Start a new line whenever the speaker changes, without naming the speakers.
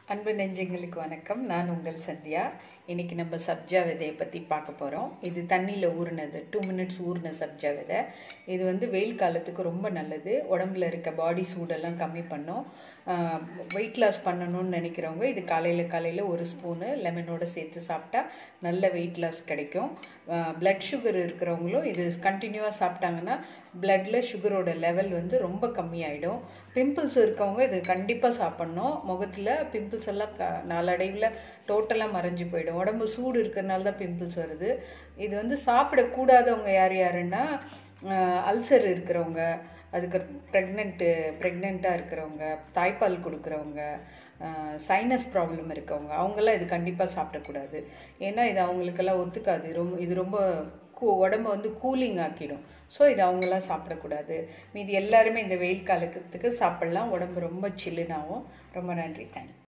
அன்பு நெஞ்சங்களுக்கு வணக்கம் நான் உங்கள் சந்தியா இன்னைக்கு நம்ம சப்ஜா விதையை பற்றி பார்க்க போகிறோம் இது தண்ணியில் ஊறினது டூ மினிட்ஸ் ஊறின சப்ஜா விதை இது வந்து வெயில் காலத்துக்கு ரொம்ப நல்லது உடம்புல இருக்க பாடி சூடெல்லாம் கம்மி பண்ணும் வெயிட் லாஸ் பண்ணணும்னு நினைக்கிறவங்க இது காலையில் காலையில் ஒரு ஸ்பூனு லெமனோட சேர்த்து சாப்பிட்டா நல்ல வெயிட் லாஸ் கிடைக்கும் பிளட் சுகர் இருக்கிறவங்களும் இது கண்டினியூவாக சாப்பிட்டாங்கன்னா பிளட்டில் சுகரோட லெவல் வந்து ரொம்ப கம்மியாயிடும் பிம்பிள்ஸ் இருக்கவங்க இது கண்டிப்பாக சாப்பிட்ணும் முகத்தில் பிம்பிள்ஸ் எல்லாம் க நாளடைவில் டோட்டலாக மறைஞ்சு போயிடும் உடம்பு சூடு இருக்கிறனால தான் பிம்பிள்ஸ் வருது இது வந்து சாப்பிடக்கூடாதவங்க யார் யாருன்னா அல்சர் இருக்கிறவங்க அதுக்கு ப்ரெக்னென்ட்டு ப்ரெக்னெண்ட்டாக இருக்கிறவங்க தாய்ப்பால் கொடுக்குறவங்க சைனஸ் ப்ராப்ளம் இருக்கவங்க அவங்கெல்லாம் இது கண்டிப்பாக சாப்பிடக்கூடாது ஏன்னா இது அவங்களுக்கெல்லாம் ஒத்துக்காது ரொம்ப இது ரொம்ப கூ உடம்ப வந்து கூலிங் ஆக்கிடும் ஸோ இது அவங்களாம் சாப்பிடக்கூடாது மீதி எல்லாருமே இந்த வெயில் காலத்துக்கு சாப்பிட்லாம் உடம்பு ரொம்ப சில்லுனாகும் ரொம்ப நன்றி தேங்க்ஸ்